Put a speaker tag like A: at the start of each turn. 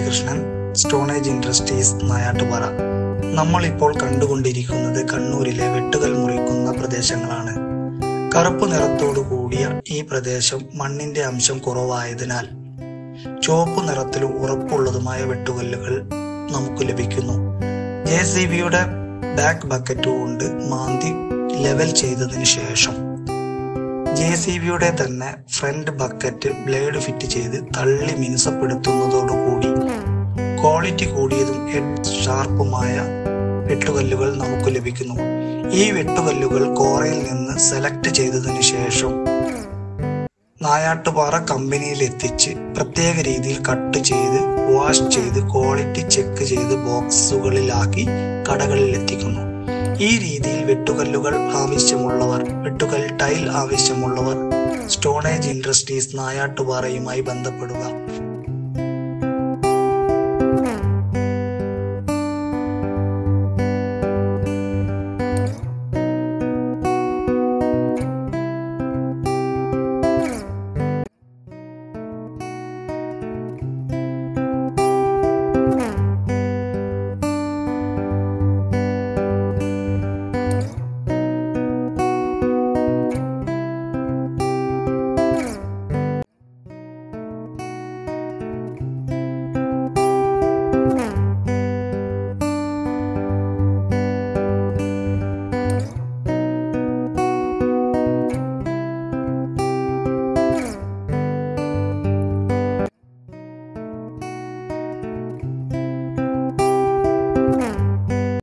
A: Unnikrishnan stone age industries Nayattupara നമ്മൾ ഇപ്പോൾ കണ്ടുകൊണ്ടിരിക്കുന്നത് കണ്ണൂരിലെ വെട്ടുകൽ മുറിക്കുന്ന പ്രദേശങ്ങളാണ് കറുപ്പ് നിറത്തോടു കൂടിയ ഈ പ്രദേശം മണ്ണിന്റെ അംശം കുറവായതിനാൽ ചുവപ്പ് നിറത്തിലും ഉറപ്പുള്ളതുമായ വെട്ടുകല്ലുകൾ നമുക്ക് ലഭിക്കുന്നു ജെ സി ബിയുടെ ബാക്ക് ബക്കറ്റ് കൊണ്ട് മാന്തി ലെവൽ ചെയ്തതിന് ശേഷം ജെ സി ബിയുടെ തന്നെ ഫ്രണ്ട് ബക്കറ്റ് ബ്ലേഡ് ഫിറ്റ് ചെയ്ത് തള്ളി മിനുസപ്പെടുത്തുന്നതോടുകൂടി ക്വാളിറ്റി കൂടിയതും എഡ് ഷാർപ്പുമായ വെട്ടുകല്ലുകൾ നമുക്ക് ലഭിക്കുന്നു ഈ വെട്ടുകല്ലുകൾ കോറയിൽ നിന്ന് സെലക്ട് ചെയ്തതിനു ശേഷം നായാട്ടുപാറ കമ്പനിയിൽ എത്തിച്ച് പ്രത്യേക രീതിയിൽ കട്ട് ചെയ്ത് വാഷ് ചെയ്ത് ക്വാളിറ്റി ചെക്ക് ചെയ്ത് ബോക്സുകളിലാക്കി കടകളിൽ എത്തിക്കുന്നു ഈ രീതിയിൽ വെട്ടുകല്ലുകൾ ആവശ്യമുള്ളവർ വെട്ടുകൽ ടൈൽ ആവശ്യമുള്ളവർ സ്റ്റോണേജ് ഇൻഡസ്ട്രീസ് നായാട്ടുപാറയുമായി ബന്ധപ്പെടുക